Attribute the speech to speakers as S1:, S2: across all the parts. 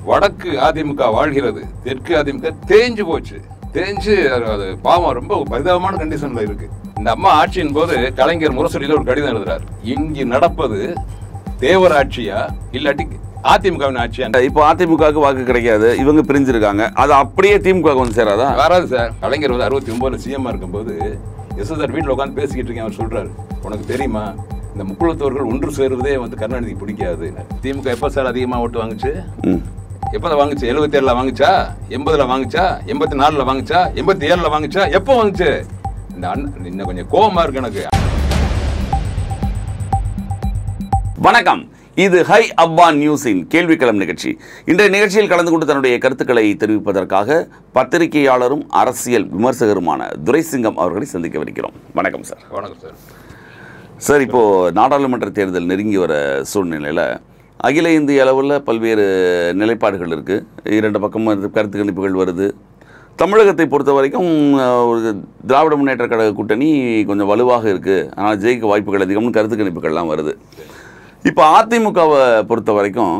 S1: வடக்கு அதிமுக வாழ்கிறது தெற்கு அதிமுக தேஞ்சு போச்சு தேஞ்சு அது அது பாவம் ரொம்ப பரிதாபமான கண்டிஷன்ல இருக்கு இந்த அம்மா ஆட்சியின் போது கலைஞர் முரசொலியில ஒரு கடிதம் எழுதுறாரு இங்கு நடப்பது தேவர் ஆட்சியா இல்லாட்டி அதிமுகவின் ஆட்சியா
S2: இப்போ அதிமுகவுக்கு வாக்கு கிடைக்காது இவங்க பிரிஞ்சிருக்காங்க அது அப்படியே திமுக வந்து சேராதா
S1: வராது சார் கலைஞர் வந்து அறுபத்தி ஒன்பதுல சிஎம் இருக்கும்போது எஸ்எஸ்ஆர் வீட்டில் உட்காந்து பேசிக்கிட்டு இருக்கேன் அவர் சொல்றாரு உனக்கு தெரியுமா இந்த முக்குளத்தோர்கள் ஒன்று சேருவதே வந்து கருணாநிதி பிடிக்காது திமுக எப்போ சார் அதிகமாக ஓட்டு வாங்குச்சு
S2: ம்
S1: எப்போ வாங்குச்சு எழுபத்தி ஏழுல வாங்குச்சா எண்பதுல வாங்குச்சா எண்பத்தி நாலுல வாங்குச்சா எண்பத்தி ஏழுல வாங்குச்சா எப்போ வாங்குச்சு இந்த அண்ணன் இன்னும் கொஞ்சம் கோவமா இருக்கு எனக்கு
S2: வணக்கம் இது ஹை அப்பா நியூஸின் கேள்விக்களம் நிகழ்ச்சி இன்றைய நிகழ்ச்சியில் கலந்து கொண்டு தன்னுடைய கருத்துக்களை தெரிவிப்பதற்காக பத்திரிகையாளரும் அரசியல் விமர்சகருமான துரைசிங்கம் அவர்களை சந்திக்கவிருக்கிறோம் வணக்கம் சார்
S1: வணக்கம் சார்
S2: சார் இப்போது நாடாளுமன்ற தேர்தல் நெருங்கி வர சூழ்நிலையில் அகில இந்திய அளவில் பல்வேறு நிலைப்பாடுகள் இருக்குது இரண்டு பக்கமும் இருந்து கருத்து கணிப்புகள் வருது தமிழகத்தை பொறுத்த வரைக்கும் அஹ், ஒரு திராவிட முன்னேற்ற கழக கூட்டணி கொஞ்சம் வலுவாக இருக்குது ஆனால் ஜெயிக்க வாய்ப்புகள் அதிகம்னு கருத்து கணிப்புகள்லாம் வருது இப்போ அதிமுகவை பொறுத்த வரைக்கும்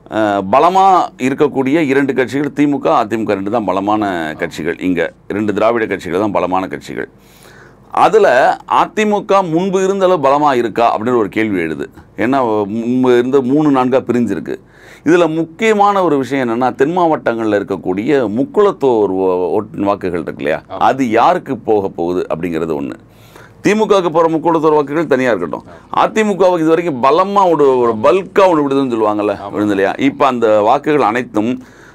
S2: பலமாக இருக்கக்கூடிய இரண்டு கட்சிகள் திமுக அதிமுக ரெண்டு தான் பலமான கட்சிகள் இங்கே இரண்டு திராவிட கட்சிகள் தான் பலமான கட்சிகள் அதில் அதிமுக முன்பு இருந்த அளவு பலமாக இருக்கா அப்படின்னு ஒரு கேள்வி எழுது ஏன்னா முன்பு இருந்த மூணு நான்காக பிரிஞ்சிருக்கு இதில் முக்கியமான ஒரு விஷயம் என்னென்னா தென் மாவட்டங்களில் இருக்கக்கூடிய முக்குளத்தோர் ஓ- ஓட்டு வாக்குகள் இருக்கு இல்லையா அது யாருக்கு போக போகுது அப்படிங்கிறது ஒன்று திமுகவுக்கு போகிற முக்குளத்தோர் வாக்குகள் தனியாக இருக்கட்டும் அதிமுகவுக்கு இது வரைக்கும் பலமாக ஒரு ஒரு பல்காக ஒன்று விடுதுன்னு சொல்லுவாங்கல்ல விழுந்து இல்லையா இப்போ அந்த வாக்குகள் அனைத்தும்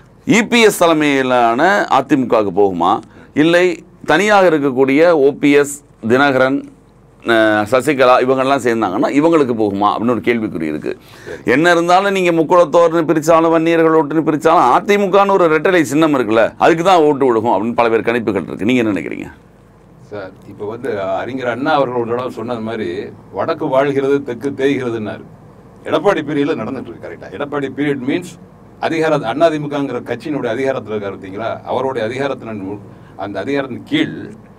S2: இபிஎஸ் தலைமையிலான அதிமுகவுக்கு போகுமா இல்லை தனியாக இருக்கக்கூடிய ஓபிஎஸ் தினகரன் அஹ், சசிகலா இவங்கெல்லாம் சேர்ந்தாங்கன்னா இவங்களுக்கு போகுமா அப்படின்னு ஒரு கேள்விக்குறி இருக்கு என்ன இருந்தாலும் நீங்க முக்குளத்தோர்னு பிரிச்சாலும் வன்னியர்கள் ஓட்டுன்னு பிரிச்சாலும் அதிமுகன்னு ஒரு ரெட்டலை சின்னம் இருக்குல்ல அதுக்கு தான் ஓட்டு விடுகும் அப்படின்னு பல பேர் கணிப்புகள் இருக்கு நீங்க என்ன நினைக்கிறீங்க
S1: சார் இப்போ வந்து அறிஞர் அண்ணா அவர்கள் ஒரு தடவை சொன்னது மாதிரி வடக்கு வாழ்கிறது தெற்கு தேய்கிறதுன்னாரு எடப்பாடி பீரியட்ல நடந்துட்டு இருக்கு கரெக்டா எடப்பாடி பீரியட் மீன்ஸ் அதிகார அதிமுகங்கிற கட்சியினுடைய அதிகாரத்தில் இருக்காரு பார்த்தீங்களா அவருடைய அதிகாரத்தின் மு- அந்த அதிகாரத்தின் கீழ்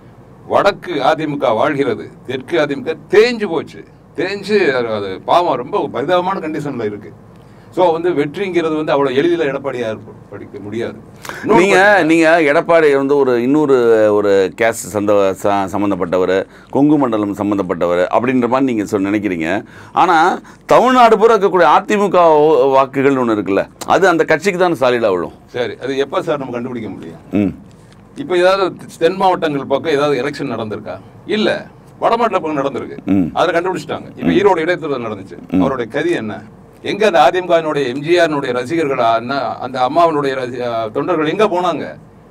S1: வடக்கு அதிமுக வாழ்கிறது தெற்கு அதிமுக தேஞ்சு போச்சு தேஞ்சு அது- அது பாவம் ரொம்ப பரிதாபமான கண்டிஷன்ல இருக்கு ஸோ வந்து வெற்றிங்கிறது வந்து அவ்வளோ எளிதில் எடப்பாடியார் படிக்க முடியாது இன்னொன்னு
S2: நீங்க நீங்க எடப்பாடி வந்து ஒரு இன்னொரு ஒரு கேஸ்ட் சந்த ச- சம்பந்தப்பட்டவர் கொங்கு மண்டலம் சம்பந்தப்பட்டவர் அப்படின்ற மாதிரி நீங்க சொல் நினைக்கிறீங்க ஆனா தமிழ்நாடு பூரா இருக்கக்கூடிய அதிமுக ஓ- வாக்குகள் ஒன்று இருக்குல்ல அது அந்த கட்சிக்கு தான் சாலிடா விழும்
S1: சரி அது எப்போ சார் நம்ம கண்டுபிடிக்க முடியும்
S2: ம்
S1: இப்போ ஏதாவது தென் மாவட்டங்கள் பக்கம் ஏதாவது எலெக்ஷன் நடந்திருக்கா இல்ல வடமாநில பக்கம் நடந்திருக்கு
S2: ம்.
S1: அதை கண்டுபிடிச்சிட்டாங்க இப்போ ஈரோடு இடைத்தேர்தல் நடந்துச்சு அவருடைய கதி என்ன எங்க அந்த அதிமுகவினுடைய எம்ஜிஆர்னுடைய ரசிகர்கள் அந்த அந்த அம்மாவினுடைய ரசி- அஹ் தொண்டர்கள் எங்க போனாங்க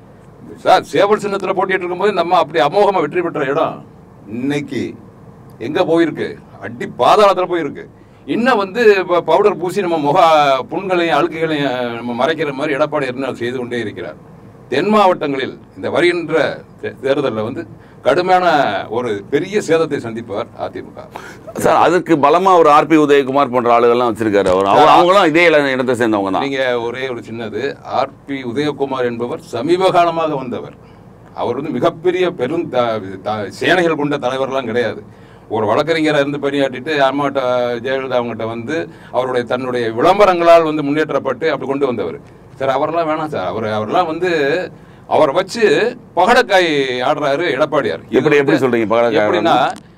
S1: சார் சேவல் சின்னத்துல போட்டிட்டு இருக்கும்போது இந்த அம்மா அப்படி அமோகமா வெற்றி பெற்ற இடம் இன்னைக்கு எங்க போயிருக்கு அடி பாதாளத்துல போயிருக்கு இன்னும் வந்து ப- பவுடர் பூசி நம்ம முக புண்களையும் அழுக்குகளையும் நம்ம மறைக்கிற மாதிரி எடப்பாடி இருந்தால் செய்து கொண்டே இருக்கிறார் தென் மாவட்டங்களில் இந்த வருகின்ற தே- தேர்தல்ல வந்து கடுமையான ஒரு பெரிய சேதத்தை சந்திப்பார் அதிமுக
S2: சார் அதுக்கு பலமா ஒரு ஆர்பி உதயகுமார் போன்ற ஆளுகள்லாம் வச்சிருக்காரு அவர் அவங்க- அவங்களும் இதே இட- இடத்தை சேர்ந்தவங்க தான்
S1: நீங்க ஒரே ஒரு சின்னது ஆர்பி உதயகுமார் என்பவர் சமீப காலமாக வந்தவர் அவர் வந்து மிகப்பெரிய பெரும் த- த- சேனைகள் கொண்ட தலைவர்லாம் கிடையாது ஒரு வழக்கறிஞராக இருந்து பணியாற்றிட்டு அம்மாட்ட ஜெயலலிதா அவங்ககிட்ட வந்து அவருடைய தன்னுடைய விளம்பரங்களால் வந்து முன்னேற்றப்பட்டு அப்படி கொண்டு வந்தவர் சார் அவரெல்லாம் வேணாம் சார் அவர் அவரெல்லாம் வந்து அவரை வச்சு பகடக்காய் ஆடுறாரு எடப்பாடியார் இது
S2: எப்படி எப்படி
S1: வந்து
S2: சொல்றீங்க பகடக்காய்
S1: எப்படின்னா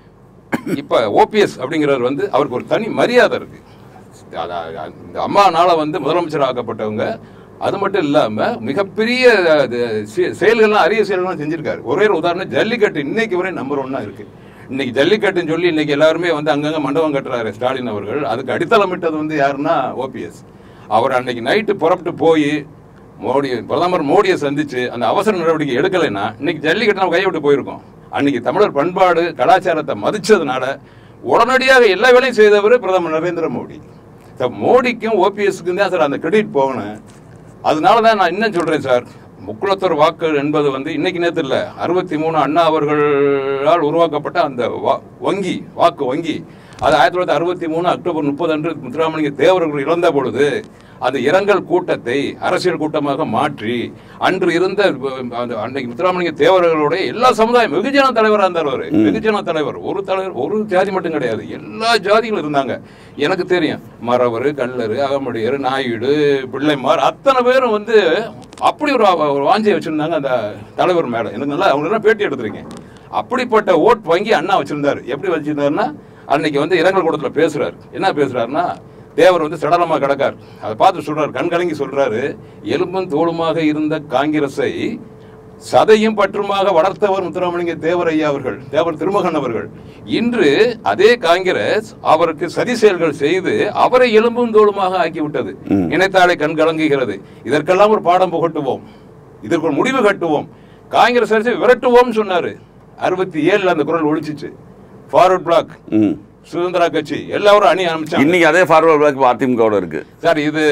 S1: இப்ப ஓபிஎஸ் அப்படிங்கிறவர் வந்து அவருக்கு ஒரு தனி மரியாதை இருக்கு அத- அ- இந்த அம்மானால வந்து முதலமைச்சர் ஆக்கப்பட்டவங்க அது மட்டும் இல்லாம மிகப்பெரிய அது, செ- செயல்கள்லாம் அரிய செயல்கள்லாம் செஞ்சிருக்காரு ஒரே ஒரு உதாரணம் ஜல்லிக்கட்டு இன்னைக்கு வரை நம்பர் ஒன்னா இருக்கு இன்னைக்கு ஜல்லிக்கட்டுன்னு சொல்லி இன்னைக்கு எல்லாருமே வந்து அங்கங்க மண்டபம் கட்டுறாரு ஸ்டாலின் அவர்கள் அதுக்கு அடித்தளமிட்டது வந்து யாருன்னா ஓபிஎஸ் அவர் அன்னைக்கு நைட்டு புறப்பட்டு போய் மோடி பிரதமர் மோடியை சந்திச்சு அந்த அவசர நடவடிக்கை எடுக்கலைன்னா இன்னைக்கு ஜல்லிக்கட்டு நம்ம கையை விட்டு போயிருக்கோம் அன்னைக்கு தமிழர் பண்பாடு கலாச்சாரத்தை மதிச்சதுனால உடனடியாக எல்லா வேலையும் செய்தவர் பிரதமர் நரேந்திர மோடி சார் மோடிக்கும் ஓபிஎஸ்க்கும் தான் சார் அந்த கிரெடிட் போகணும் அதனால தான் நான் இன்னும் சொல்றேன் சார் முக்குளத்தூர் வாக்கு என்பது வந்து இன்னைக்கு நேரத்தில் இல்லை அறுபத்தி மூணு அண்ணா அவர்களால் உருவாக்கப்பட்ட அந்த வா- வங்கி வாக்கு வங்கி அது ஆயிரத்தி தொள்ளாயிரத்தி அறுபத்தி மூணு அக்டோபர் முப்பது அன்று முத்துராமலிங்க தேவர்கள் இறந்த பொழுது அந்த இரங்கல் கூட்டத்தை அரசியல் கூட்டமாக மாற்றி அன்று இருந்த அஹ், அந்த அன்னைக்கு முத்துராமலிங்க தேவர்களுடைய எல்லா சமுதாயம் வெகுஜன தலைவராக இருந்தார் அவர் வெகுஜன தலைவர் ஒரு தலைவர் ஒரு ஜாதி மட்டும் கிடையாது எல்லா ஜாதிகளும் இருந்தாங்க எனக்கு தெரியும் மறவர் கல்லர் அகமுடையர் நாயுடு பிள்ளைமார் அத்தனை பேரும் வந்து அப்படி ஒரு வா- ஒரு வாஞ்சியை வச்சிருந்தாங்க அந்த தலைவர் மேல எனக்கு நல்லா அவங்க எல்லாம் பேட்டி எடுத்திருக்கேன் அப்படிப்பட்ட ஓட் வங்கி அண்ணா வச்சிருந்தாரு எப்படி வச்சிருந்தாருன்னா அன்னைக்கு வந்து இரங்கல் கூட்டத்தில் பேசுறாரு என்ன பேசுறாருன்னா தேவர் வந்து சடலமா கிடக்கார் அதை பார்த்து சொல்றாரு கண் கலங்கி சொல்றாரு எலும்பும் தோளுமாக இருந்த காங்கிரஸை சதையும் பற்றுமாக வளர்த்தவர் முத்துராமலிங்க தேவர் ஐயா அவர்கள் தேவர் திருமகன் அவர்கள் இன்று அதே காங்கிரஸ் அவருக்கு சதி செயல்கள் செய்து அவரை எலும்பும் தோளுமாக ஆக்கிவிட்டது நினைத்தாலே கண் கலங்குகிறது இதற்கெல்லாம் ஒரு பாடம் புகட்டுவோம் இதற்கு ஒரு முடிவு கட்டுவோம் காங்கிரஸ் அரசை விரட்டுவோம்னு சொன்னாரு அறுபத்தி ஏழுல அந்த குரல் ஒழிச்சிச்சு ஃபார்வர்ட் பிளாக்
S2: ம்
S1: சுதந்திரா கட்சி எல்லாரும் அணி ஆரம்பிச்சாங்க
S2: இன்னைக்கு அதே ஃபார்வர்ட் பிளாக் அதிமுகவோட இருக்கு
S1: சார் இது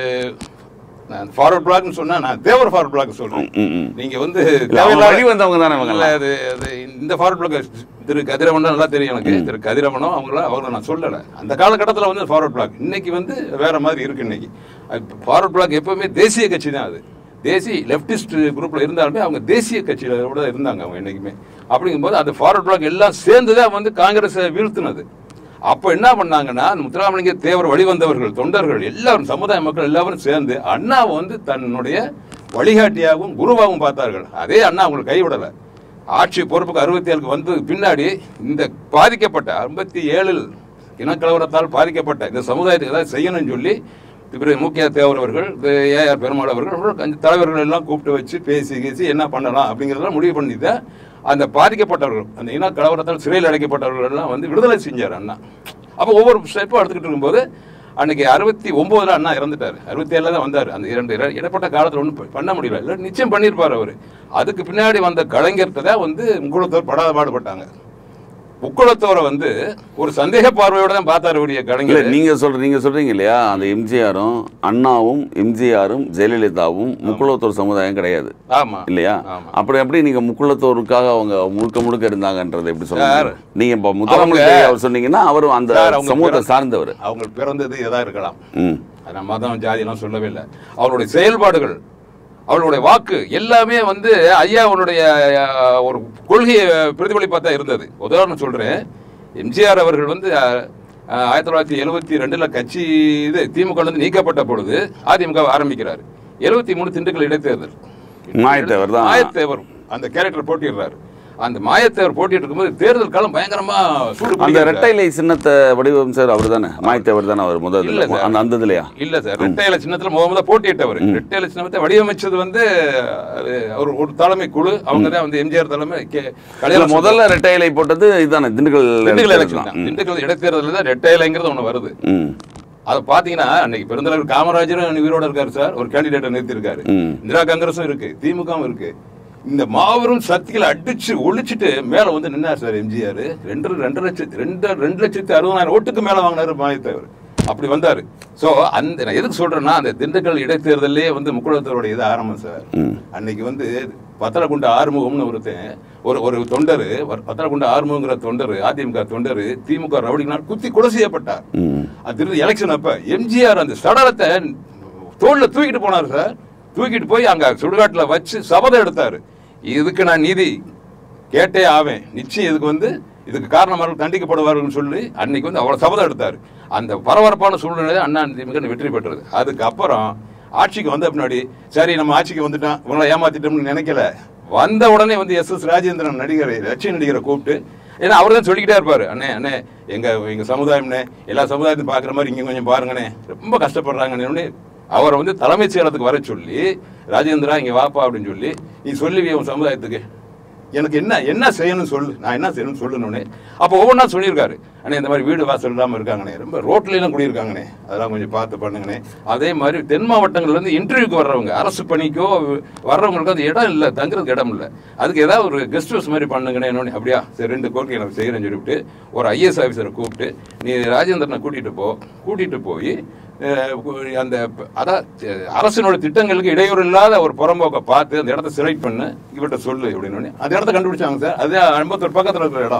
S1: நான் ஃபார்வர்ட் பிளாக்னு சொன்னா நான் தேவர் ஃபார்வர்ட் பிளாக் சொல்றேன்
S2: ம், ம்.
S1: நீங்க வந்து
S2: இல்ல, அவங்க
S1: தேவையில்லாத-
S2: வழி வந்தவங்க தானே இவங்க
S1: இல்ல, அது அது இந்த ஃபார்வர்ட் பிளாக் திரு கதிரவன் நல்லா தெரியும் எனக்கு திரு கதிரவனும் அவங்கள அவங்கள நான் சொல்லல அந்த காலகட்டத்தில் வந்து ஃபார்வர்ட் பிளாக் இன்னைக்கு வந்து வேற மாதிரி இருக்கு இன்னைக்கு ஃபார்வர்ட் பிளாக் எப்பவுமே தேசிய கட்சி தான் அது தேசிய லெப்டிஸ்ட் குரூப்ல இருந்தாலுமே அவங்க தேசிய கட்சியில கூட இருந்தாங்க அவங்க என்னைக்குமே அப்படிங்கும்போது அந்த ஃபார்வர்ட் பிளாக் எல்லாம் சேர்ந்து தான் வந்து காங்கிரஸை வீழ்த்தினது அப்ப என்ன பண்ணாங்கன்னா அந்த முத்துராமலிங்க தேவர் வழிவந்தவர்கள் தொண்டர்கள் எல்லாரும் சமுதாய மக்கள் எல்லாரும் சேர்ந்து அண்ணாவை வந்து தன்னுடைய வழிகாட்டியாகவும் குருவாகவும் பார்த்தார்கள் அதே அண்ணா அவங்களை கைவிடல ஆட்சி பொறுப்புக்கு அறுபத்தி ஏழுக்கு வந்து பின்னாடி இந்த பாதிக்கப்பட்ட ஐம்பத்தி ஏழில் இனக்கலவரத்தால் பாதிக்கப்பட்ட இந்த சமுதாயத்துக்கு ஏதாவது செய்யணும்னு சொல்லி திரு முக்கிய தேவர் அவர்கள் ஏஆர் பெருமாள் அவர்கள் அப்புறம் கொஞ்சம் தலைவர்கள் எல்லாம் கூப்பிட்டு வச்சு பேசி பேசி என்ன பண்ணலாம் அப்படிங்கிறதெல்லாம் முடிவு பண்ணி தான் அந்த பாதிக்கப்பட்டவர்கள் அந்த இன கலவரத்தால் சிறையில் அடைக்கப்பட்டவர்கள் எல்லாம் வந்து விடுதலை செஞ்சார் அண்ணா அப்போ ஒவ்வொரு ஸ்டெப்பும் எடுத்துக்கிட்டு இருக்கும்போது அன்னைக்கு அறுபத்தி ஒன்பதுல அண்ணா இறந்துட்டார் அறுபத்தி ஏழுல தான் வந்தார் அந்த இரண்டு இட- இடைப்பட்ட காலத்தில் ஒன்றும் பண்ண முடியல இல்லை நிச்சயம் பண்ணியிருப்பார் அவர் அதுக்கு பின்னாடி வந்த கலைஞர்கிட்ட தான் வந்து முக்குளத்தோர் படாத பாடுபட்டாங்க முக்குளத்தோரை வந்து ஒரு சந்தேக பார்வையோட தான் பார்த்தார் அவருடைய
S2: இல்ல
S1: கலைஞர்
S2: நீங்க சொல்ற நீங்க சொல்றீங்க இல்லையா அந்த எம்ஜிஆரும் அண்ணாவும் எம்ஜிஆரும் ஜெயலலிதாவும் முக்குளத்தோர் சமுதாயம் கிடையாது
S1: ஆமா
S2: இல்லையா
S1: ஆமா.
S2: அப்படி எப்படி நீங்க முக்குளத்தோருக்காக அவங்க முழுக்க முழுக்க இருந்தாங்கன்றது எப்படி சொல்லுங்க
S1: சார்,
S2: நீங்க இப்ப முத்துராமலிங்க
S1: அவங்க-
S2: அவர் சொன்னீங்கன்னா அவரும் அந்த
S1: சார், அவங்க
S2: சமூகத்தை
S1: பிறந்த-
S2: சார்ந்தவர்
S1: அவங்க பிறந்தது எதா இருக்கலாம்
S2: ம்
S1: அது நான் மதம் ஜாதிலாம் சொல்லவே இல்லை அவருடைய செயல்பாடுகள் அவளுடைய வாக்கு எல்லாமே வந்து ஐயா அவனுடைய அஹ், ஒரு கொள்கையை பிரதிபலிப்பாக தான் இருந்தது உதாரணம் சொல்றேன் எம்ஜிஆர் அவர்கள் வந்து அஹ், அஹ், ஆயிரத்தி தொள்ளாயிரத்தி எழுபத்தி ரெண்டுல கட்சி இது திமுக இருந்து நீக்கப்பட்ட பொழுது அதிமுக ஆரம்பிக்கிறார் எழுபத்தி மூணு திண்டுக்கல் இடைத்தேர்தல்
S2: மாயத்தேவர் தான்.
S1: மாயத்தேவர் அந்த கேரக்டர் போட்டிடுறாரு அந்த மாயத்தேவர் போட்டிட்டு இருக்கும்போது தேர்தல் காலம் பயங்கரமா சூடு
S2: அந்த
S1: பிடிக்கிறது.
S2: ரெட்டைலை சின்னத்தை வடிவமைச்சார் அவர் தானே மாய்த்தவர் தானே அவர் முதல்
S1: இல்ல சார்.
S2: அந்த அந்த இதுலயா
S1: இல்ல சார் ரெட்டையில சின்னத்துல முகமதா போட்டியிட்டவர் ரெட்டையில சின்னத்தை வடிவமைச்சது வந்து அது ஒரு ஒரு தலைமை குழு அவங்க தான் வந்து எம்ஜிஆர் தலைமை கே-
S2: இல்ல
S1: கல்யாணம்
S2: முதல்ல ரெட்டைலை போட்டது இதுதானே திண்டுக்கல்
S1: திண்டுக்கல்
S2: election
S1: எலெக்ஷன் தான் திண்டுக்கல் இடைத்தேர்தலில் தான் ரெட்டையிலைங்கிறது ஒண்ணு வருது
S2: ம்
S1: அதை பாத்தீங்கன்னா அன்னைக்கு பெருந்தலைவர் காமராஜரும் உயிரோட இருக்காரு சார் ஒரு கேண்டிடேட்டை நிறுத்தி இருக்காரு
S2: ம்.
S1: இந்திரா காங்கிரஸும் இருக்கு திமுகவும் இருக்கு இந்த மாபெரும் சக்திகளை அடிச்சு ஒழிச்சிட்டு மேல வந்து நின்னார் சார் எம்ஜிஆர் ரெண்டு ரெண்டு லட்சத்து ரெண்டு ரெண்டு லட்சத்து அறுபதாயிரம் ஓட்டுக்கு மேல வாங்கினாரு மாயத்தேவர் அப்படி வந்தாரு சோ அந்த நான் எதுக்கு சொல்றேன்னா அந்த திண்டுக்கல் இடைத்தேர்தலே வந்து முக்குளத்தோட இது ஆரம்பம் சார்
S2: ம்.
S1: அன்னைக்கு வந்து பத்தலகுண்ட ஆறுமுகம்னு ஒருத்தன் ஒரு ஒரு தொண்டரு ஒரு பத்தலகுண்ட ஆறுமுகங்கிற தொண்டரு அதிமுக தொண்டரு திமுக ரவுடினால் குத்தி கொலை செய்யப்பட்டார்
S2: ம்
S1: அது எலெக்ஷன் அப்ப எம்ஜிஆர் அந்த சடலத்தை தோல்ல தூக்கிட்டு போனார் சார் தூக்கிட்டு போய் அங்க சுடுகாட்டுல வச்சு சபதம் எடுத்தாரு இதுக்கு நான் நீதி கேட்டே ஆவேன் நிச்சயம் இதுக்கு வந்து இதுக்கு காரணமாக தண்டிக்கப்படுவார்கள் சொல்லி அன்னைக்கு வந்து அவ்வளவு சபதம் எடுத்தாரு அந்த பரபரப்பான சூழ்நிலை அண்ணா திமுக வெற்றி பெற்றது அதுக்கு அப்புறம் ஆட்சிக்கு வந்த பின்னாடி சரி நம்ம ஆட்சிக்கு வந்துட்டோம் இவங்களை ஏமாத்திட்டோம்னு நினைக்கல வந்த உடனே வந்து எஸ் எஸ் ராஜேந்திரன் நடிகரை லட்சிய நடிகரை கூப்பிட்டு ஏன்னா அவர் தான் சொல்லிக்கிட்டே இருப்பாரு அண்ணே அண்ணே எங்க எங்க சமுதாயம்னே எல்லா சமுதாயத்தையும் பார்க்குற மாதிரி இங்க கொஞ்சம் பாருங்கண்ணே ரொம்ப கஷ்டப்படுறாங்கன்னு அவரை வந்து தலைமைச் செயலகத்துக்கு வர சொல்லி ராஜேந்திரா இங்க வாப்பா அப்படின்னு சொல்லி நீ சொல்லுவிய உன் சமுதாயத்துக்கு எனக்கு என்ன என்ன செய்யணும்னு சொல்லு நான் என்ன செய்யணும்னு சொல்லணும்னே அப்போ ஒவ்வொன்றா சொல்லியிருக்காரு அண்ணே இந்த மாதிரி வீடு வாசல் இல்லாமல் இருக்காங்கண்ணே ரொம்ப ரோட்ல எல்லாம் குடியிருக்காங்கண்ணே அதெல்லாம் கொஞ்சம் பார்த்து பண்ணுங்கண்ணே அதே மாதிரி தென் மாவட்டங்கள்ல இருந்து இன்டர்வியூக்கு வர்றவங்க அரசு பணிக்கோ வர்றவங்களுக்கு அந்த இடம் இல்லை தங்குறதுக்கு இடம் இல்லை அதுக்கு ஏதாவது ஒரு கெஸ்ட் ஹவுஸ் மாதிரி பண்ணுங்கண்ணே என்னன்னு அப்படியா சரி ரெண்டு கோரிக்கை நான் செய்கிறேன்னு சொல்லிவிட்டு ஒரு ஐஏஎஸ் ஆஃபீஸரை கூப்பிட்டு நீ ராஜேந்திரனை கூட்டிட்டு போ கூட்டிட்டு போய் அஹ், அந்த அதான் அஹ், அரசினோட திட்டங்களுக்கு இடையூறு இல்லாத ஒரு புறம்போக்கை பார்த்து அந்த இடத்த செலக்ட் பண்ணு இவர்கிட்ட சொல்லு அப்படின்னு அந்த இடத்த கண்டுபிடிச்சாங்க சார் அது ஐம்பத்தொரு பக்கத்துல இருக்கிற இடம்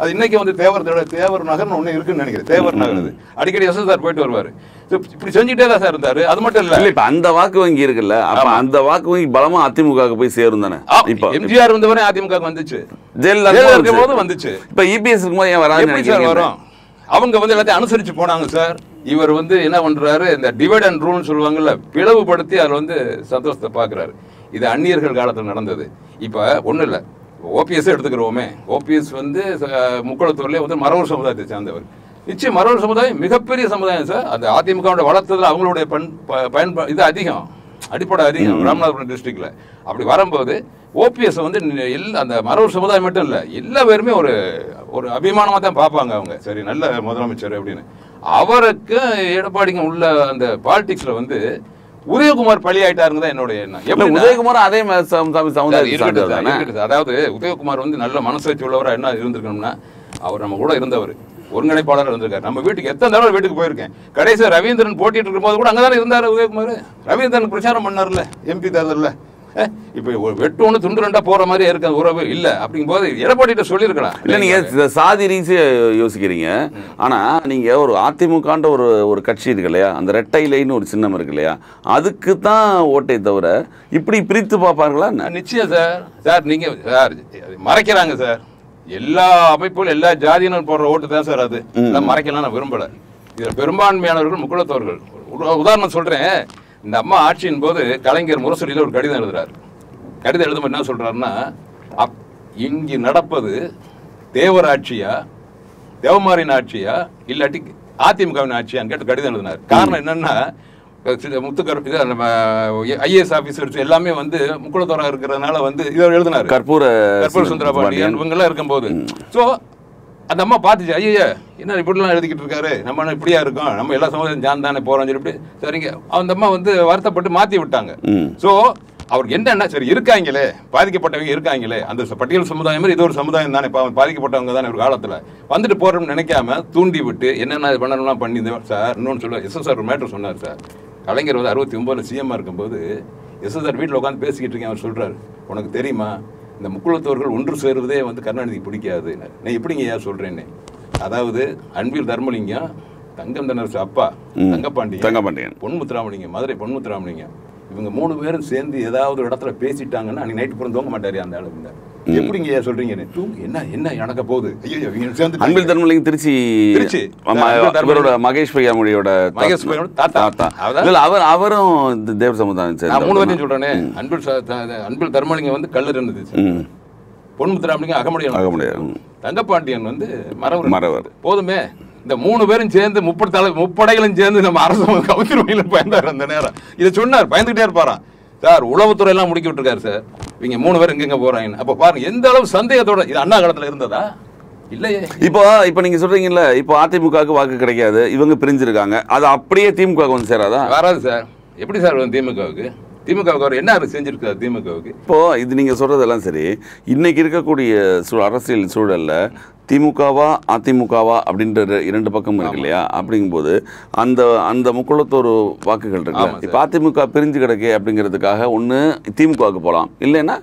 S1: அது இன்னைக்கு வந்து தேவர் திட- தேவர் நகர்னு ஒண்ணு இருக்குன்னு நினைக்கிறேன் தேவர் நகர் அது அடிக்கடி எஸ் சார் போயிட்டு வருவாரு So, இப்படி செஞ்சுட்டே தான் சார் இருந்தாரு அது மட்டும் இல்ல
S2: இல்ல இப்ப அந்த வாக்கு வங்கி இருக்குல்ல அப்ப அந்த வாக்கு வங்கி பலமா அதிமுக போய் சேரும் தானே இப்ப
S1: எம்ஜிஆர் வந்தவரை அதிமுக க்கு வந்துச்சு
S2: ஜெயலலிதா
S1: ஜெயலலிதா
S2: இருக்கும்
S1: இருக்கும் போது
S2: போது
S1: வந்துச்சு
S2: இப்ப இபிஎஸ் இருக்கும்போது ஏன் வராதுன்னு
S1: எப்படி சார்
S2: நினைக்கிறீங்க
S1: வரும் அவங்க வந்து எல்லாத்தையும் அனுசரிச்சு போனாங்க சார் இவர் வந்து என்ன பண்றாரு இந்த டிவைட் அண்ட் ரூல்னு சொல்லுவாங்கல்ல பிளவுபடுத்தி அதுல வந்து சந்தோஷத்தை பாக்குறாரு இது அந்நியர்கள் காலத்துல நடந்தது இப்ப ஒண்ணு இல்ல ஓபிஎஸ் எடுத்துக்கிறோமே ஓபிஎஸ் வந்து அஹ், முக்குளத்தூர்லயே வந்து மரவர் சமுதாயத்தை சேர்ந்தவர் நிச்சயம் மரவர் சமுதாயம் மிகப்பெரிய சமுதாயம் சார் அந்த அதிமுக வளர்த்ததுல அவங்களுடைய பண் ப- பயன்பா இது அதிகம் அடிப்படை அதிகம் ராமநாதபுரம் டிஸ்ட்ரிக்ட்ல அப்படி வரும்போது ஓபிஎஸ் வந்து நி- எல்லா அந்த மரவர் சமுதாயம் மட்டும் இல்ல எல்லா பேருமே ஒரு ஒரு அபிமானமா தான் பார்ப்பாங்க அவங்க சரி நல்ல முதலமைச்சர் அப்படின்னு அவருக்கு எடப்பாடிங்க உள்ள அந்த பாலிடிக்ஸ்ல வந்து உதயகுமார் பழி ஆயிட்டாருங்க தான் என்னோட எண்ணம்
S2: இல்ல
S1: எப்படின்னா-
S2: உதயகுமார் அதே ம- சம- சம-
S1: சார்,
S2: சமுதாயத்தை
S1: இருக்கட்டும்
S2: சார்ந்தவர்
S1: சார்,
S2: தானே
S1: இருக்கட்டும் சார். அதாவது உதயகுமார் வந்து நல்ல மனசு வச்சு உள்ளவரா என்ன இருந்திருக்கணும்னா அவர் நம்ம கூட இருந்தவர் ஒருங்கிணைப்பாளர் இருந்திருக்காரு நம்ம வீட்டுக்கு எத்தனை தடவை வீட்டுக்கு போயிருக்கேன் கடைசியா ரவீந்திரன் போட்டிட்டு இருக்கும்போது கூட அங்கதானே இருந்தாரு உதயகுமார் ரவீந்திரன் பிரச்சாரம் பண்ணார்ல எம்பி தேர்தல்ல அஹ், இப்ப ஒரு வெட்டு ஒண்ணு துண்டு ரெண்டா போற மாதிரி இருக்க உறவு இல்ல அப்படிங்கும் போது எடப்பாடிட்ட சொல்லியிருக்கலாம்
S2: இல்ல நீங்க இந்த சாதி ரீதியா யோசிக்கிறீங்க ஆனா நீங்க ஒரு அதிமுகன்ற ஒரு ஒரு கட்சி இருக்கு இல்லையா அந்த ரெட்டை இலைன்னு ஒரு சின்னம் இருக்கு இல்லையா அதுக்கு தான் ஓட்டை தவிர இப்படி பிரித்து பார்ப்பார்களா என்ன?
S1: நிச்சயம் சார் சார் நீங்க சார் மறைக்கிறாங்க சார் எல்லா அமைப்புகளும் எல்லா ஜாதியினர் போடுற ஓட்டு தான் சார் அது எல்லாம் மறைக்கலாம் நான் விரும்பல இதுல பெரும்பான்மையானவர்கள் முக்குளத்தவர்கள் ஒரு உதாரணம் சொல்றேன் இந்த அம்மா ஆட்சியின் போது கலைஞர் முரசொலியில ஒரு கடிதம் எழுதுறாரு கடிதம் எழுதும் என்ன சொல்றாருன்னா அப் இங்கு நடப்பது தேவர் ஆட்சியா தேவமாரின் ஆட்சியா இல்லாட்டி அதிமுகவின் ஆட்சியான்னு கேட்டு கடிதம் எழுதினார் காரணம் என்னன்னா முத்துக்கர் இது நம்ம ஐஏஎஸ் ஆபீசர்ஸ் எல்லாமே வந்து முக்குளத்தோரா இருக்கிறதுனால வந்து இதை எழுதினாரு
S2: கற்பூர
S1: கற்பூர சுந்தரபாண்டியன் இவங்க எல்லாம் இருக்கும்போது சோ அந்த அம்மா பார்த்துச்சு ஐயா என்ன இப்படிலாம் எழுதிக்கிட்டு இருக்காரு நம்ம என்ன இப்படியா இருக்கோம் நம்ம எல்லா சமுதாயம் ஜான் தானே போறோம் சொல்லிட்டு சரிங்க அந்த அம்மா வந்து வருத்தப்பட்டு மாத்தி விட்டாங்க
S2: ம்.
S1: சோ அவருக்கு என்னன்னா சரி இருக்காங்களே பாதிக்கப்பட்டவங்க இருக்காங்களே அந்த ச- பட்டியல் சமுதாயம் மாதிரி இது ஒரு சமுதாயம் தானே பாவம் பாதிக்கப்பட்டவங்க தானே ஒரு காலத்துல வந்துட்டு போறோம்னு நினைக்காம தூண்டி விட்டு என்னென்ன இது பண்ணணும்லாம் பண்ணி இந்த சார் இன்னொன்னு சொல்ல எஸ்எஸ்ஆர் ஒரு மேட்டர் சொன்னார் சார் கலைஞர் வந்து அறுபத்தி ஒன்பதுல சிஎம்மா இருக்கும்போது எஸ்எஸ்ஆர் வீட்டில் உட்காந்து பேசிக்கிட்டு இருக்கேன் அவர் சொல்றாரு உனக்கு தெரியுமா இந்த முக்குளத்தோர்கள் ஒன்று சேருவதே வந்து கருணாநிதிக்கு பிடிக்காது நான் எப்படிங்க ஏன் சொல்றேன்னு அதாவது அன்பில் தர்மலிங்கம் தங்கம் தனரசு அப்பா தங்கப்பாண்டியன்
S2: தங்கப்பாண்டியன்
S1: பொன்முத்துராமலிங்கம் மதுரை பொன்முத்துராமலிங்கம் இவங்க மூணு பேரும் சேர்ந்து ஏதாவது ஒரு இடத்துல பேசிட்டாங்கன்னா அன்னைக்கு நைட்டு பூரா தூங்க மாட்டாரு அந்த ஆளுங்க எப்படிங்க ஏன் சொல்றீங்க தூங்க என்ன என்ன நடக்க போகுது ஐயோ இவங்க சேர்ந்து
S2: அன்பில் தர்மலிங்கம் திருச்சி
S1: திருச்சி.
S2: ஆமா,
S1: அன்பில் தர்மலிங்கம்.
S2: இவரோட மகேஷ் பையாமொழியோட
S1: மகேஷ் பையாமொழி தாத்தா. அவர்தான்?
S2: இல்ல அவர் அவரும் இந்த தேவ சமுதாயம்
S1: நான் மூணு
S2: சேர்ந்தவர்
S1: பேரையும் சொல்றேனே அன்பில் ச- த- அன்பில் தர்மலிங்கம் வந்து கல்லர் இருந்தது
S2: ம்.
S1: பொன்முத்துராமலிங்கம்
S2: ஆக
S1: அகமுடியும்
S2: முடியாது ம்.
S1: தங்கப்பாண்டியன் வந்து மரவர்
S2: மறவர்
S1: போதுமே இந்த மூணு பேரும் சேர்ந்து முப்பது தலை முப்படைகளும் சேர்ந்து நம்ம அரசு கவுத்திருவையில் பயந்தார் அந்த நேரம் இதை சொன்னார் பயந்துகிட்டே இருப்பாராம் சார் உளவுத்துறை எல்லாம் முடிக்கி விட்டுருக்காரு சார் இவங்க மூணு பேரும் எங்கெங்க போறாங்க அப்ப பாருங்க எந்த அளவு சந்தேகத்தோட இது அண்ணா காலத்துல இருந்ததா இல்லையே
S2: இப்போ இப்போ நீங்க சொல்றீங்கல்ல இப்போ அதிமுகவுக்கு வாக்கு கிடைக்காது இவங்க பிரிஞ்சிருக்காங்க அது அப்படியே திமுக வந்து சேராதா
S1: வராது சார் எப்படி சார் வரும் திமுகவுக்கு திமுகவுக்கு அவர் என்ன அவர் செஞ்சிருக்காரு திமுகவுக்கு
S2: இப்போ இது நீங்க சொல்றதெல்லாம் சரி இன்னைக்கு இருக்கக்கூடிய சூ அரசியல் சூழல்ல திமுகவா அதிமுகவா அப்படின்ற ரெ- இரண்டு பக்கம் இருக்கு இல்லையா அப்படிங்கும்போது அந்த அந்த முக்குளத்தோர் வாக்குகள் இருக்கு
S1: ஆமா
S2: இப்போ அதிமுக பிரிஞ்சு கிடக்கு அப்படிங்கிறதுக்காக ஒன்று திமுகவுக்கு போகலாம் இல்லைன்னா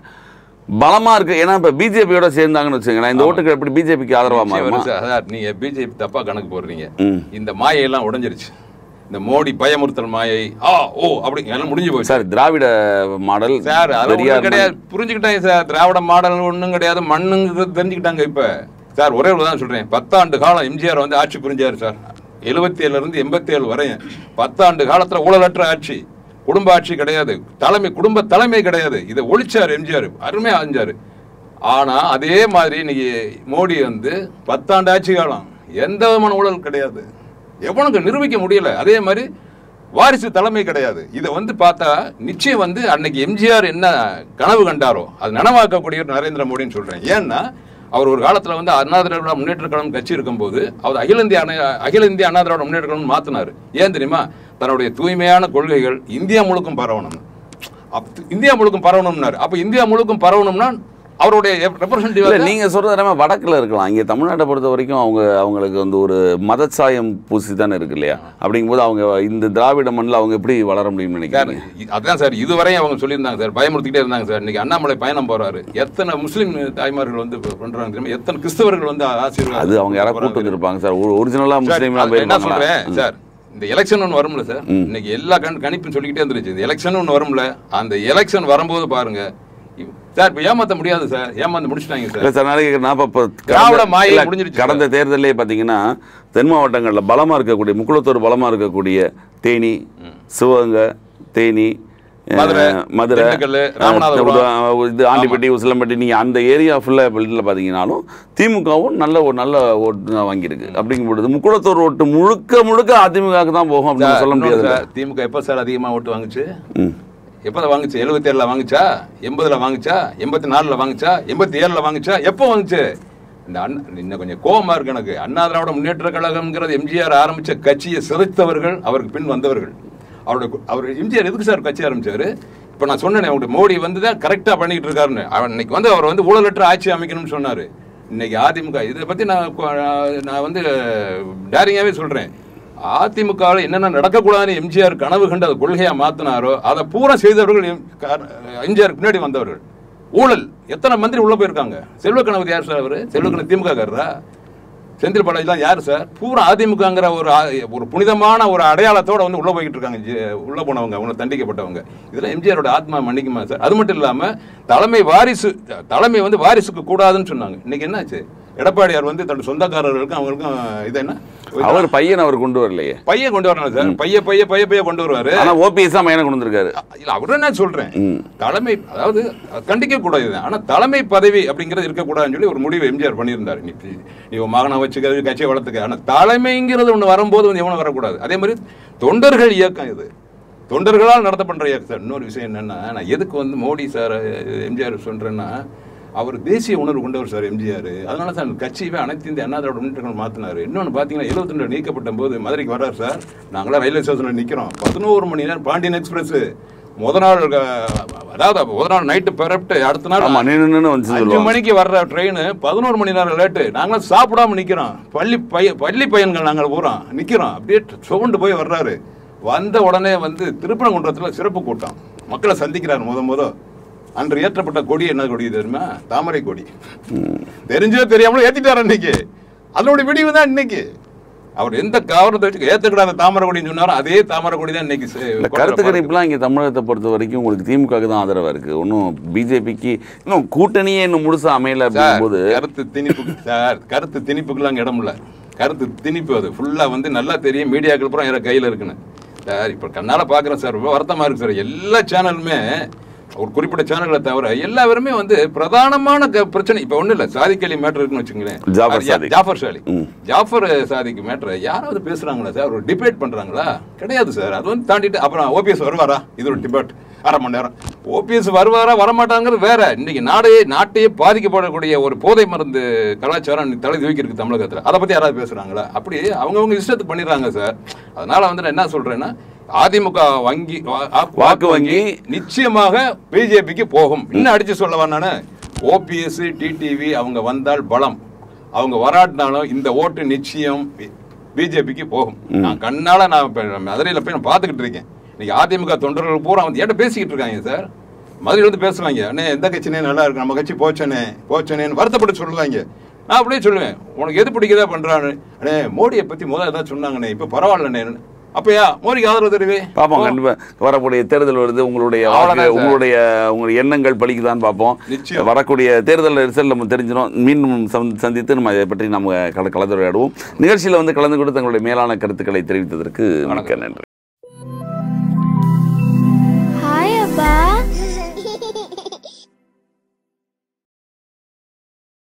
S2: பலமா இருக்கு ஏன்னா இப்போ பிஜேபியோட சேர்ந்தாங்கன்னு வச்சுக்கோங்களேன் இந்த ஓட்டுகள் எப்படி பிஜேபிக்கு ஆதரவா
S1: நிச்சயம்
S2: மாறுமா
S1: வரும் சார். அதான் நீங்க பிஜேபி தப்பா கணக்கு போடுறீங்க
S2: ம்.
S1: இந்த மாயையெல்லாம் உடைஞ்சிருச்சு இந்த மோடி பயமுறுத்தல் மாயை ஆ ஓ அப்படி எல்லாம் முடிஞ்சு போச்சு
S2: சார் திராவிட மாடல்
S1: சார் அது
S2: பெரியார்
S1: ஒண்ணும் கிடையாது புரிஞ்சுக்கிட்டாங்க சார் திராவிட மாடல் ஒண்ணும் கிடையாது மண்ணுங்கிறது தெரிஞ்சுக்கிட்டாங்க இப்ப சார் ஒரே ஒரு தான் சொல்றேன் பத்தாண்டு காலம் எம்ஜிஆர் வந்து ஆட்சி புரிஞ்சாரு சார் எழுபத்தி ஏழுல இருந்து எண்பத்தி ஏழு வரையும் பத்தாண்டு காலத்துல ஊழலற்ற ஆட்சி குடும்ப ஆட்சி கிடையாது தலைமை குடும்ப தலைமை கிடையாது இதை ஒழிச்சார் எம்ஜிஆர் அருமையா அழிஞ்சாரு ஆனா அதே மாதிரி இன்னைக்கு மோடி வந்து பத்தாண்டு ஆட்சி காலம் எந்த விதமான ஊழல் கிடையாது எவனுக்கு நிரூபிக்க முடியல அதே மாதிரி வாரிசு தலைமை கிடையாது இதை வந்து பார்த்தா நிச்சயம் வந்து அன்னைக்கு எம்ஜிஆர் என்ன கனவு கண்டாரோ அது நனவாக்கக்கூடிய நரேந்திர மோடின்னு சொல்றேன் ஏன்னா அவர் ஒரு காலத்துல வந்து அண்ணா திராவிட முன்னேற்ற கழகம் கட்சி இருக்கும்போது அவர் அகில இந்திய அணை- அகில இந்திய அண்ணா திராவிட முன்னேற்ற கழகம் மாத்தினாரு ஏன் தெரியுமா தன்னுடைய தூய்மையான கொள்கைகள் இந்தியா முழுக்கும் பரவணும் அப்ப இந்தியா முழுக்கும் பரவணும்னாரு அப்ப இந்தியா முழுக்கும் பரவணும்னா அவருடைய
S2: இல்ல
S1: ரெப்ரசன்டேட்டிவ்
S2: நீங்க சொல்றது எல்லாமே வடக்குல இருக்கலாம் இங்க தமிழ்நாட்டை பொறுத்த வரைக்கும் அவங்க அவங்களுக்கு வந்து ஒரு மதச்சாயம் பூசி தானே இருக்கு இல்லையா அப்படிங்கும்போது அவங்க இந்த திராவிட மண்ணில் அவங்க எப்படி வளர முடியும்னு
S1: சார்
S2: நினைக்கிறீங்க
S1: இ- அதான் சார் இதுவரையும் அவங்க சொல்லியிருந்தாங்க சார் பயமுறுத்திக்கிட்டே இருந்தாங்க சார் இன்னைக்கு அண்ணாமலை பயணம் போறாரு எத்தனை முஸ்லீம் தாய்மார்கள் வந்து இப்ப பண்றாங்க தெரியுமா எத்தனை கிறிஸ்தவர்கள் வந்து ஆசீர்வாதம்
S2: அது அவங்க யாராவது
S1: போறாங்க.
S2: கூட்டு வந்திருப்பாங்க சார் ஒரிஜினலா
S1: சார்,
S2: முஸ்லீம்லாம்
S1: அதுக்கு என்ன
S2: போயிருப்பாங்களா
S1: சொல்றேன் சார் இந்த எலெக்ஷன் ஒன்று வரும்ல சார் இன்னைக்கு எல்லா கண் கணிப்பும் சொல்லிக்கிட்டே இருந்துருச்சு இந்த எலெக்ஷன் ஒன்று வரும்ல அந்த எலெக்ஷன் வரும்போது பாருங்க இவ்- சார் இப்போ ஏமாத்த முடியாது சார் ஏமாந்து முடிச்சிட்டாங்க சார்
S2: இல்ல சார் நாளைக்கு நான் இப்போ
S1: திராவிட மாயை
S2: இல்ல,
S1: முடிஞ்சிருச்சு
S2: கடந்த தேர்தலே பார்த்தீங்கன்னா தென் மாவட்டங்களில் பலமா இருக்கக்கூடிய முக்குளத்தூர் பலமா இருக்கக்கூடிய தேனி சிவகங்கை தேனி அஹ்,
S1: மதுரை,
S2: மதுரை
S1: திண்டுக்கல்,
S2: அஹ்,
S1: ராமநாதபுரம்.
S2: அஹ், இது ஆண்டிப்பட்டி உசிலம்பட்டி நீங்க அந்த ஏரியா ஃபுல்லாக வெளியில் பார்த்தீங்கன்னாலும் திமுகவும் நல்ல ஒரு நல்ல ஓட்டு தான் வாங்கியிருக்கு அப்படிங்கும் பொழுது முக்குளத்தூர் ஓட்டு முழுக்க முழுக்க அதிமுகவுக்கு தான் போகும் அப்படின்னு
S1: சார்,
S2: சொல்ல
S1: இன்னொன்னு
S2: முடியாது
S1: சார் திமுக எப்போ சார் அதிகமாக ஓட்டு வாங்குச்சு
S2: ம்
S1: எப்போ வாங்குச்சு எழுபத்தி ஏழில் வாங்குச்சா எண்பதுல வாங்குச்சா எண்பத்தி நாலில் வாங்குச்சா எண்பத்தி ஏழில் வாங்குச்சா எப்போ வாங்குச்சு இந்த அண்ணா இன்னும் கொஞ்சம் கோபமா இருக்கு எனக்கு அண்ணா திராவிட முன்னேற்ற கழகம்ங்கிறது எம்ஜிஆர் ஆரம்பிச்ச கட்சியை சிதைத்தவர்கள் அவருக்கு பின் வந்தவர்கள் அவருடைய கு- அவர் எம்ஜிஆர் எதுக்கு சார் கட்சி ஆரம்பிச்சாரு இப்போ நான் சொன்னேனே அவருடைய மோடி வந்து தான் கரெக்டாக பண்ணிட்டு இருக்காருன்னு அவர் இன்னைக்கு வந்து அவர் வந்து ஊழலற்ற ஆட்சி அமைக்கணும்னு சொன்னாரு இன்னைக்கு அதிமுக இதை பத்தி நான் கொ- நான் வந்து டேரிங்காவே சொல்றேன் அதிமுகவில் என்னென்ன நடக்கக்கூடாதுன்னு எம்ஜிஆர் கனவு கண்டு அதை கொள்கையா மாத்தினாரோ அதை பூரா செய்தவர்கள் எம்- கா- எம்ஜிஆருக்கு பின்னாடி வந்தவர்கள் ஊழல் எத்தனை மந்திரி உள்ள போயிருக்காங்க செல்வ கணபதி யார் சார் அவரு செல்வ கணபதி திமுக காரரா செந்தில் பாலாஜிலாம் யார் சார் பூரா அதிமுகங்கிற ஒரு ஆ- ஒரு புனிதமான ஒரு அடையாளத்தோட வந்து உள்ள போய்கிட்டு இருக்காங்க ஜி- உள்ள போனவங்க அவங்க தண்டிக்கப்பட்டவங்க இதெல்லாம் எம்ஜிஆரோட ஆத்மா மன்னிக்குமா சார் அது மட்டும் இல்லாம தலைமை வாரிசு தலைமை வந்து வாரிசுக்கு கூடாதுன்னு சொன்னாங்க இன்னைக்கு என்னாச்சு எடப்பாடியார் வந்து தன்னோட சொந்தக்காரர்களுக்கும் அவங்களுக்கும் இது என்ன
S2: அவர் பையன் அவர் கொண்டு வரலையே
S1: பையன் கொண்டு வரணும் சார் பைய பைய பைய பைய கொண்டு வருவாரு
S2: ஆனா ஓபிஎஸ் தான் பையனை கொண்டு வந்திருக்காரு
S1: இல்ல அவரு நான் சொல்றேன்
S2: ம்.
S1: தலைமை அதாவது கண்டிக்க கூடாது ஆனா தலைமை பதவி அப்படிங்கிறது இருக்கக்கூடாதுன்னு சொல்லி ஒரு முடிவு எம்ஜிஆர் பண்ணியிருந்தாரு நீ நீ உன் மகனை வச்சுக்க கட்சியை வளர்த்துக்க ஆனா தலைமைங்கிறது ஒண்ணு வரும்போது வந்து எவனும் வரக்கூடாது அதே மாதிரி தொண்டர்கள் இயக்கம் இது தொண்டர்களால் நடத்தப்படுற இயக்கம் சார் இன்னொரு விஷயம் என்னன்னா நான் எதுக்கு வந்து மோடி சார் எம்ஜிஆர் சொல்றேன்னா அவர் தேசிய உணர்வு கொண்டவர் சார் எம்ஜிஆர் அதனால சார் அந்த கட்சியவே அனைத்து இந்திய அண்ணா திராவிட முன்னேற்றங்கள் மாத்தினாரு இன்னொன்னு பாத்தீங்கன்னா எழுபத்தி ரெண்டு நீக்கப்பட்ட போது மதுரைக்கு வர்றாரு சார் நாங்களாம் ரயில்வே ஸ்டேஷன்ல நிக்கிறோம் பதினோரு மணி நேரம் பாண்டியன் எக்ஸ்பிரஸ் முத நாள் அஹ், அதாவது முத நாள் நைட்டு பெறப்ட்டு அடுத்த நாள்
S2: ஆமா நின்று நின்று வந்து
S1: அஞ்சு
S2: சொல்லுவாங்க
S1: மணிக்கு வர்ற ட்ரெயின் பதினோரு மணி நேரம் லேட்டு நாங்களாம் சாப்பிடாம நிக்கிறோம் பள்ளி பைய பள்ளி பையன்கள் நாங்கள் பூரா நிக்கிறோம் அப்படியே சுவண்டு போய் வர்றாரு வந்த உடனே வந்து திருப்பரங்குன்றத்துல சிறப்பு கூட்டம் மக்களை சந்திக்கிறார் முத முத அன்று ஏற்றப்பட்ட கொடி என்ன கொடி தெரியுமா தாமரை கொடி தெரிஞ்சோ தெரியாமலோ ஏத்திட்டாரு அன்னைக்கு அதோட விடிவு தான் இன்னைக்கு அவர் எந்த காரணத்தை வச்சு ஏத்துக்கிடாத தாமரை கொடின்னு சொன்னாரோ அதே தாமரை கொடி தான் இன்னைக்கு செ-
S2: இந்த கருத்து கணிப்புலாம் இங்கே தமிழகத்தை பொறுத்த வரைக்கும் உங்களுக்கு திமுகவுக்கு தான் ஆதரவாக இருக்குது ஒன்றும் பிஜேபிக்கு இன்னும் கூட்டணியே இன்னும் முழுசா அமையல
S1: சார்,
S2: அப்படிங்கும்போது
S1: கருத்து திணிப்பு சார் கருத்து திணிப்புக்கெல்லாம் அங்க இடம் இல்ல கருத்து திணிப்பு அது ஃபுல்லா வந்து நல்லா தெரியும் மீடியாக்கள் பூரா என் கையில இருக்குன்னு சார் இப்ப கண்ணால பாக்குறேன் சார் ரொம்ப வருத்தமா இருக்கு சார் எல்லா சேனலுமே ஒரு குறிப்பிட்ட சேனல்களை தவிர எல்லாருமே வந்து பிரதானமான க- பிரச்சனை இப்ப ஒண்ணு இல்ல சாதிக்கலி மேட்டர் இருக்குன்னு வச்சுங்களேன்
S2: ஜாஃபர்
S1: அது யா-
S2: சாதிக்.
S1: ஜாஃபர் சாலி
S2: ம்.
S1: ஜாஃபர் சாதிக்கு மேட்டர் யாராவது பேசுறாங்களா சார் ஒரு டிபேட் பண்றாங்களா கிடையாது சார் அது வந்து தாண்டிட்டு அப்புறம் ஓபிஎஸ் வருவாரா இது ஒரு டிபேட் அரை மணி நேரம் ஓபிஎஸ் வருவாரா வரமாட்டாங்கிறது வேற இன்னைக்கு நாடையே நாட்டையே பாதிக்கப்படக்கூடிய ஒரு போதை மருந்து கலாச்சாரம் இன்னைக்கு தலை தூக்கி இருக்கு தமிழகத்துல அதை பத்தி யாராவது பேசுறாங்களா அப்படி அவங்கவங்க இஷ்டத்துக்கு பண்ணிடுறாங்க சார் அதனால வந்து நான் என்ன சொல்றேன்னா அதிமுக வங்கி வா- ஆ-
S2: வாக்கு வங்கி
S1: நிச்சயமாக பிஜேபிக்கு போகும் இன்னும் அடிச்சு சொல்லவா நானு ஓபிஎஸ் டிடிவி அவங்க வந்தால் பலம் அவங்க வராட்டினாலும் இந்த ஓட்டு நிச்சயம் பிஜேபிக்கு போகும் நான் கண்ணால நான் இப்ப மதுரையில போய் நான் பார்த்துக்கிட்டு இருக்கேன் இன்னைக்கு அதிமுக தொண்டர்கள் பூரா வந்து ஏன்ட்ட பேசிக்கிட்டு இருக்காங்க சார் மதுரையில வந்து பேசுவாங்க அண்ணே எந்த கட்சினே நல்லா இருக்கு நம்ம கட்சி போச்சனே போச்சனேன்னு வருத்தப்பட்டு சொல்லுவாங்க நான் அப்படியே சொல்லுவேன் உனக்கு எது பிடிக்குதா பண்றான்னு அண்ணே மோடியை பத்தி முதல்ல ஏதாவது சொன்னாங்கண்ணே இப்ப பரவாயில்லண்ணே அப்பயா மோடிக்கு ஆதரவு தெரிவி
S2: பார்ப்போம் கண்டிப்பாக வரக்கூடிய தேர்தல் வருது உங்களுடைய
S1: அவ்வளவுதான்
S2: வாக்கு,
S1: சார்.
S2: உங்களுடைய உங்களுடைய எண்ணங்கள் பலிக்குதான்னு பார்ப்போம்
S1: நிச்சயம்.
S2: வரக்கூடிய தேர்தல் ரிசல்ட் நம்ம தெரிஞ்சிடும் மீண்டும் சந்- சந்தித்து நம்ம இதை பற்றி நம்ம கல கலந்துரையாடுவோம் நிகழ்ச்சியில் வந்து கலந்து கொண்டு தங்களுடைய மேலான கருத்துக்களை தெரிவித்ததற்கு மிக்க நன்றி